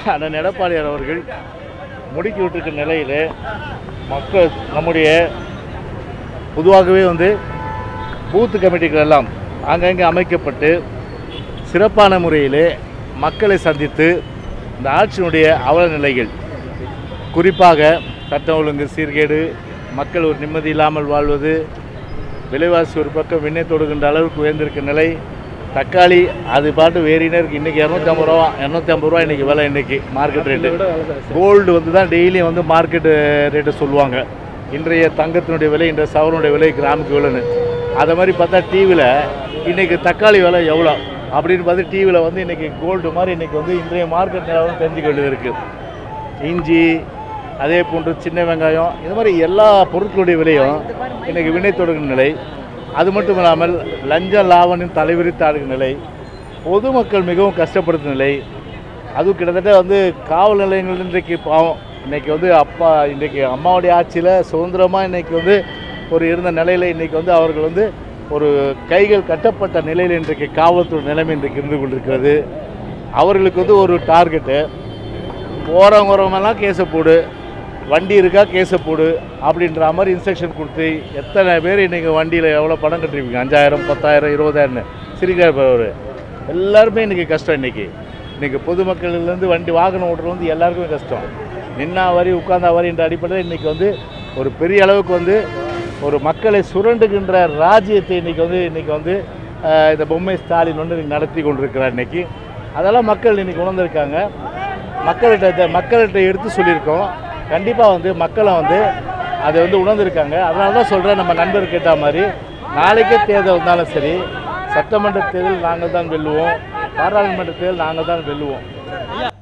அண்ணன் எடப்பாடியார் அவர்கள் முடுக்கி விட்டிருக்கிற நிலையில் மக்கள் நம்முடைய பொதுவாகவே வந்து பூத்து கமிட்டிகள் எல்லாம் அங்கங்கே அமைக்கப்பட்டு சிறப்பான முறையிலே மக்களை சந்தித்து இந்த ஆட்சியினுடைய அவல நிலைகள் குறிப்பாக சட்டம் ஒழுங்கு சீர்கேடு மக்கள் ஒரு நிம்மதி இல்லாமல் வாழ்வது விலைவாசி ஒரு பக்கம் விண்ணை தொடுகின்ற அளவுக்கு உயர்ந்திருக்க நிலை தக்காளி அது பாட்டு வேறினே இருக்குது இன்றைக்கி இரநூத்தி ஐம்பது ரூபா இரநூத்தி ஐம்பது ரூபா இன்றைக்கி விலை இன்றைக்கி மார்க்கெட் ரேட்டு கோல்டு வந்து தான் டெய்லியும் வந்து மார்க்கெட்டு ரேட்டை சொல்லுவாங்க இன்றைய தங்கத்தினுடைய விலை இன்றைய சவரனுடைய விலை கிராமுக்கு எவ்வளோன்னு அதை மாதிரி பார்த்தா டிவியில் இன்றைக்கி தக்காளி விலை எவ்வளோ அப்படின்னு பார்த்து டிவியில் வந்து இன்றைக்கி கோல்டு மாதிரி இன்றைக்கி வந்து இன்றைய மார்க்கெட் நிலவரம் தெரிஞ்சுக்க வேண்டியது இருக்குது இஞ்சி அதே போன்று சின்ன வெங்காயம் இது மாதிரி எல்லா பொருட்களுடைய விலையும் இன்றைக்கி வினை தொடங்கும் நிலை அது மட்டும் இல்லாமல் லஞ்ச லாவணின் தலைவிரித்து ஆடுகிற நிலை பொதுமக்கள் மிகவும் கஷ்டப்படுத்தும் நிலை அதுவும் கிட்டத்தட்ட வந்து காவல் நிலையங்கள் இன்றைக்கு பாவம் இன்றைக்கி வந்து அப்பா இன்றைக்கி அம்மாவுடைய ஆட்சியில் சுதந்திரமாக இன்றைக்கி வந்து ஒரு இருந்த நிலையில் இன்றைக்கி வந்து அவர்கள் வந்து ஒரு கைகள் கட்டப்பட்ட நிலையில் இன்றைக்கு காவல்துறை நிலைமை இன்றைக்கு இருந்து கொண்டிருக்கிறது அவர்களுக்கு வந்து ஒரு டார்கெட்டு போகிறவங்க வரவங்கெல்லாம் கேஸை போடு வண்டி இருக்கா கேஸை போடு அப்படின்ற மாதிரி இன்ஸ்ட்ரக்ஷன் கொடுத்து எத்தனை பேர் இன்றைக்கி வண்டியில் எவ்வளோ பணம் கட்டிருப்பீங்க அஞ்சாயிரம் பத்தாயிரம் இருபதாயிரம்னு சிரிக்கிறார் அவர் எல்லாருமே இன்றைக்கி கஷ்டம் இன்றைக்கி இன்றைக்கி பொதுமக்கள்லேருந்து வண்டி வாகனம் ஓட்டுறது வந்து எல்லாருக்குமே கஷ்டம் நின்னா வரி உட்கார்ந்தா வரின்ற அடிப்படையில் இன்றைக்கி வந்து ஒரு பெரிய அளவுக்கு வந்து ஒரு மக்களை சுரண்டுகின்ற ராஜ்யத்தை இன்றைக்கி வந்து இன்றைக்கி வந்து ஆஹ், இந்த பொம்மை ஸ்டாலின் வந்து இன்னைக்கு நடத்தி கொண்டிருக்கிறார் இன்றைக்கி அதெல்லாம் மக்கள் இன்றைக்கி உணர்ந்திருக்காங்க மக்கள்கிட்ட இதை மக்கள்கிட்ட எடுத்து சொல்லியிருக்கோம் கண்டிப்பாக வந்து மக்களை வந்து அதை வந்து உணர்ந்திருக்காங்க அதனால தான் சொல்கிறேன் நம்ம நண்பர் கேட்ட மாதிரி நாளைக்கே தேர்தல் வந்தாலும் சரி சட்டமன்ற தேர்தல் நாங்கள் தான் வெல்லுவோம் பாராளுமன்ற தேர்தல் நாங்கள் தான் வெல்லுவோம்